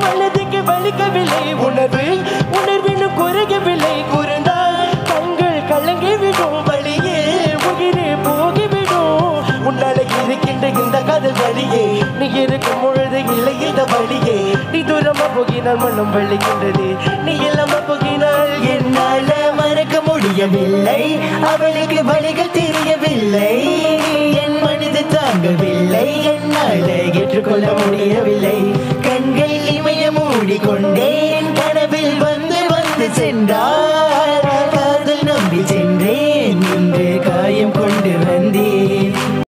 வலதுக்கு வலிக்கவில்லை உணர்வு உணர்வினும் குறையவில்லை குறுந்தால் கண்கள் கலங்கி விடும் வழியே உயிரே போகிவிடும் உன்னால இருக்கின்ற இந்த காதல் வழியே நீ இருக்கும் பொழுது இல்லை இந்த வழியே நீ தூரமா போகினால் மனம் வலிக்கின்றது நீ இல்லாம போகினால் என்னால மறக்க முடியவில்லை அவளுக்கு வழிகள் தெரியவில்லை என் மனித தாங்கவில்லை என்னால ஏற்றுக்கொள்ள முடியவில்லை கண்கள் இமய மூடிக்கொண்டேன் கனவில் வந்து வந்து சென்றார்